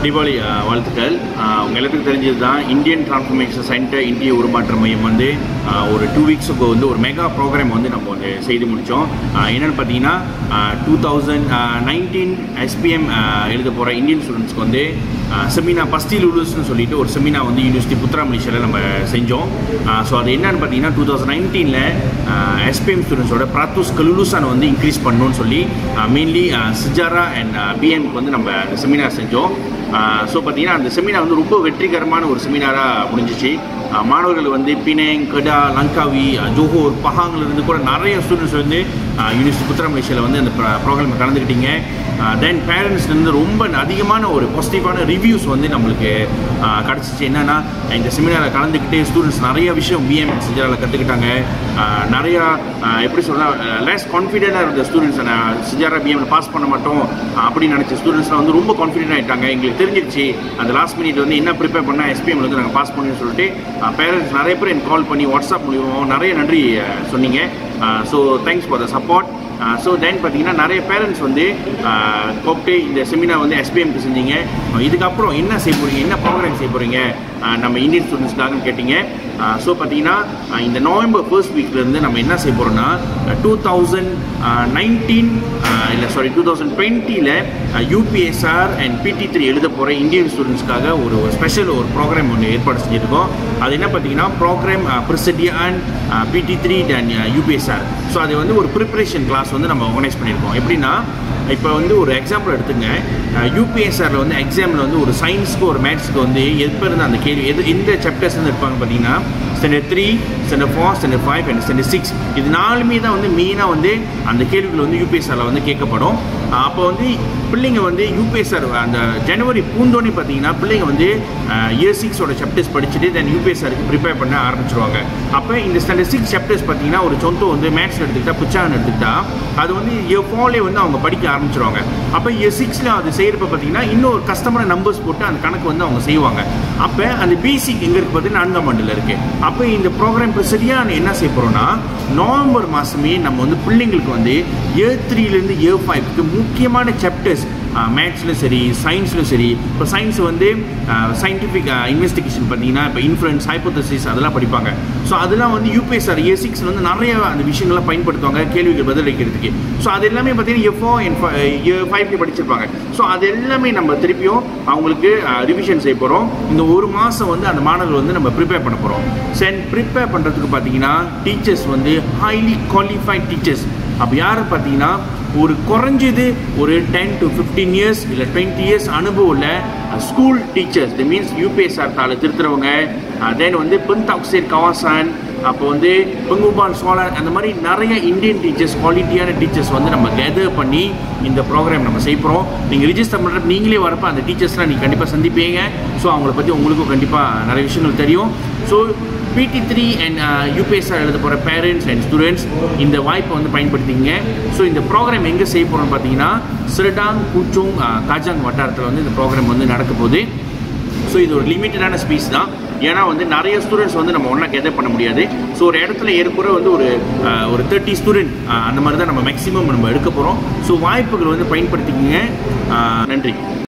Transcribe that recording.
தீபாவளி அஹ், வாழ்த்துக்கள் அஹ், உங்க எல்லாத்துக்கும் தெரிஞ்சது தான் இந்தியன் டிரான்ஸ்ஃபர்மேஷன் சென்டர் இந்திய உருமாற்ற மையம் வந்து அஹ், ஒரு டூ வீக்ஸுக்கு வந்து ஒரு மெகா ப்ரோக்ராம் வந்து நம்ம வந்து செய்து முடித்தோம் என்னென்னு பார்த்தீங்கன்னா டூ தௌசண்ட் நைன்டீன் எஸ்பிஎம் எழுத போகிற இந்தியன் ஸ்டூடெண்ட்ஸ்க்கு வந்து செமினா பஸ்தி லுலுஸ்னு சொல்லிட்டு ஒரு செமினா வந்து யூனிவர்சிட்டி புத்ரா மலேசியாவில் நம்ம செஞ்சோம் ஸோ அது என்னன்னு பார்த்தீங்கன்னா டூ தௌசண்ட் நைன்டீனில் எஸ்பிஎம் ஸ்டூடெண்ட்ஸோட ப்ராத்துஸ் கலுலுசான வந்து இன்க்ரீஸ் பண்ணணும்னு சொல்லி மெயின்லி சிஜாரா அண்ட் பிஎம்க்கு வந்து நம்ம அந்த செமினார் செஞ்சோம் ஸோ பார்த்தீங்கன்னா அந்த செமினார் வந்து ரொம்ப வெற்றிகரமான ஒரு செமினாராக முடிஞ்சிச்சு ஆஹ் மாணவர்கள் வந்து பினேங் கடா லங்காவி ஆஹ் ஜோஹோர் பஹாங்ல இருந்து கூட நிறைய ஸ்டூடெண்ட்ஸ் வந்து யூனிவர்சிட்டி புத்திரா மலேசியாவில் வந்து அந்த ப்ரோக்ராமில் கலந்துக்கிட்டீங்க தென் பேரண்ட்ஸ்லேருந்து ரொம்ப அதிகமான ஒரு பாசிட்டிவான ரிவ்யூஸ் வந்து நம்மளுக்கு ஆஹ் கிடச்சிச்சு என்னன்னா இந்த செமினாரில் கலந்துக்கிட்டு ஸ்டூடெண்ட்ஸ் நிறைய விஷயம் பிஎம் சிஜாரில் கற்றுக்கிட்டாங்க நிறையா ஆஹ் எப்படி சொல்லலாம் லெஸ் கான்ஃபிடென்ட்டாக இருந்த ஸ்டூடெண்ட்ஸ் சிஜாரா பிஎம்ல பாஸ் பண்ண மாட்டோம் ஆஹ் அப்படின்னு நினச்ச ஸ்டூடெண்ட்ஸ்லாம் வந்து ரொம்ப கான்ஃபிடென்ட் ஆகிட்டாங்க எங்களுக்கு தெரிஞ்சிருச்சு அந்த லாஸ்ட் மினிட் வந்து என்ன ப்ரிப்பேர் பண்ணால் எஸ்பிஎம்ல வந்து நாங்கள் பாஸ் பண்ணணும்னு சொல்லிட்டு பேரண்ட்ஸ் நிறைய பேர் எனக்கு கால் பண்ணி வாட்ஸ்அப் மூலியமாக நிறைய நன்றி ஆஹ் சொன்னீங்க so thanks for the support so then பார்த்தீங்கன்னா நிறைய பேரண்ட்ஸ் வந்து ஆஹ் கூப்பிட்டு இந்த செமினார் வந்து எஸ்பிஎம்க்கு செஞ்சீங்க ஆஹ் இதுக்கப்புறம் என்ன செய்ய போகிறீங்க என்ன ப்ரோக்ராம் செய்ய போகிறீங்க நம்ம இந்தியன் ஸ்டூடெண்ட்ஸ்க்காகன்னு கேட்டீங்க ஸோ பார்த்தீங்கன்னா ஆஹ் இந்த நவம்பர் ஃபர்ஸ்ட் வீக்லேருந்து நம்ம என்ன செய்ய போகிறோம்னா டூ தௌசண்ட் நைன்டீன் இல்லை சாரி டூ தௌசண்ட் டுவெண்ட்டியில் யூபிஎஸ்ஆர் அண்ட் பிடி த்ரீ எழுத போகிற இந்தியன் ஸ்டூடெண்ட்ஸ்க்காக ஒரு ஸ்பெஷல் ஒரு ப்ரோக்ராம் ஒன்று ஏற்பாடு செஞ்சுருக்கோம் அது என்ன பார்த்தீங்கன்னா ப்ரோக்ராம் ப்ரிசடியா and PT three and UPSR so அது வந்து ஒரு ப்ரிப்பரேஷன் கிளாஸ் வந்து நம்ம ஆர்கனைஸ் பண்ணியிருக்கோம் எப்படின்னா இப்போ வந்து ஒரு எக்ஸாம்பிள் எடுத்துங்க யூபிஎஸ்ஆரில் வந்து எக்ஸாமில் வந்து ஒரு சயின்ஸ்க்கு ஒரு மேத்ஸ்க்கு வந்து எப்போ இருந்து அந்த கேள்வி எது எந்த சாப்டர்ஸ் வந்து இருப்பாங்க பார்த்தீங்கன்னா standard three standard four standard five and standard six இது நாலுமே தான் வந்து மெயினாக வந்து அந்த கேள்விகள் வந்து யூபிஎஸ்ஆரில் வந்து கேட்கப்படும் அப்போ வந்து பிள்ளைங்க வந்து யூபிஎஸ்ஆர் அந்த ஜனவரி பூந்தோனே பார்த்தீங்கன்னா பிள்ளைங்க வந்து இயர் சிக்ஸோட சாப்டர்ஸ் படிச்சுட்டு தென் யூபிஎஸ்ஆருக்கு ப்ரிப்பேர் பண்ண ஆரம்பிச்சிருவாங்க அப்போ இந்த ஸ்டாண்டர்ட் சிக்ஸ் சாப்டர்ஸ் பார்த்தீங்கன்னா ஒரு சொந்த வந்து மேத்ஸ் எடுத்துக்கிட்டா புச்சாங்கன்னு எடுத்துக்கிட்டா அது வந்து இயர் ஃபோர்லேயே வந்து அவங்க படிக்க ஆரம்பிச்சிருவாங்க அப்போ இயர் சிக்ஸில் அது செய்கிறப்ப பார்த்தீங்கன்னா இன்னும் ஒரு கஸ்டமரை நம்பர்ஸ் போட்டு அந்த கணக்கு வந்து அவங்க செய்வாங்க அப்போ அந்த பேசிக் எங்கே இருக்குது பார்த்தீங்கன்னா நான்காம் ஆண்டில் இருக்குது அப்போ இந்த ப்ரோக்ராம் இப்போ சரியாக என்ன செய்ய போகிறோம்னா நவம்பர் மாதமே நம்ம வந்து பிள்ளைங்களுக்கு வந்து இயர் த்ரீலேருந்து இயர் ஃபைவ்க்கு முக்கியமான சாப்டர்ஸ் மேத்ஸ்லையும் சரி சயின்ஸ்லையும் சரி இப்போ சயின்ஸ் வந்து சயின்டிஃபிக் இன்வெஸ்டிகேஷன் பார்த்தீங்கன்னா இப்போ இன்ஃப்ளூயன்ஸ் ஹைப்போதசிஸ் அதெல்லாம் படிப்பாங்க ஸோ அதெல்லாம் வந்து யூபிஎஸ்ஆர் ஏ சிக்ஸ் வந்து நிறைய அந்த விஷயங்கள்லாம் பயன்படுத்துவாங்க கேள்விகள் பதிலளிக்கிறதுக்கு ஸோ அது எல்லாமே பார்த்தீங்கன்னா எஃப்ஓ என் ஃபைவ்க்கு படிச்சிருப்பாங்க ஸோ அது எல்லாமே நம்ம திருப்பியும் அவங்களுக்கு ரிவிஷன் செய்ய போகிறோம் இந்த ஒரு மாதம் வந்து அந்த மாணவர்கள் வந்து நம்ம ப்ரிப்பேர் பண்ண போகிறோம் சென் ப்ரிப்பேர் பண்ணுறதுக்கு பார்த்தீங்கன்னா டீச்சர்ஸ் வந்து ஹைலி குவாலிஃபைட் டீச்சர்ஸ் அப்போ யார் பார்த்தீங்கன்னா ஒரு குறைஞ்சது ஒரு டென் டு ஃபிஃப்டீன் இயர்ஸ் இல்லை டுவெண்ட்டி இயர்ஸ் அனுபவம் உள்ள school teachers the means UPSR தாளை திருத்துறவங்க தென் வந்து பென்தாக்சேர் கவாசான் அப்போ வந்து பெங்குபான் சோழர் அந்த மாதிரி நிறைய இந்தியன் டீச்சர்ஸ் குவாலிட்டியான டீச்சர்ஸ் வந்து நம்ம கேதர் பண்ணி இந்த ப்ரோக்ராம் நம்ம செய்கிறோம் நீங்கள் ரிஜிஸ்டர் பண்ணுற நீங்களே வரப்போ அந்த டீச்சர்ஸ்லாம் நீங்கள் கண்டிப்பாக சந்திப்பீங்க ஸோ அவங்கள பற்றி உங்களுக்கும் கண்டிப்பாக நிறைய விஷயங்கள் தெரியும் ஸோ பிடி த்ரீ அண்ட் யூபிஎஸ்ஆர் எழுத போகிற பேரண்ட்ஸ் அண்ட் ஸ்டூடெண்ட்ஸ் இந்த வாய்ப்பை வந்து பயன்படுத்திங்க ஸோ இந்த ப்ரோக்ராம் எங்கே செய்ய போகிறோம்னு பார்த்தீங்கன்னா சிறடாங் கூச்சோங் காஜாங் வட்டாரத்தில் வந்து இந்த ப்ரோக்ராம் வந்து நடக்க போகுது ஸோ இது ஒரு லிமிட்டடான ஸ்பீஸ் தான் ஏன்னா வந்து நிறைய ஸ்டூடெண்ட்ஸ் வந்து நம்ம ஒன்றா கெதர் பண்ண முடியாது ஸோ ஒரு இடத்துல ஏற்குற வந்து ஒரு ஆஹ், ஒரு தேர்ட்டி ஸ்டூடெண்ட் அந்த மாதிரி தான் நம்ம மேக்ஸிமம் நம்ம எடுக்க போகிறோம் ஸோ வாய்ப்புகள் வந்து பயன்படுத்திக்கங்க ஆஹ், நன்றி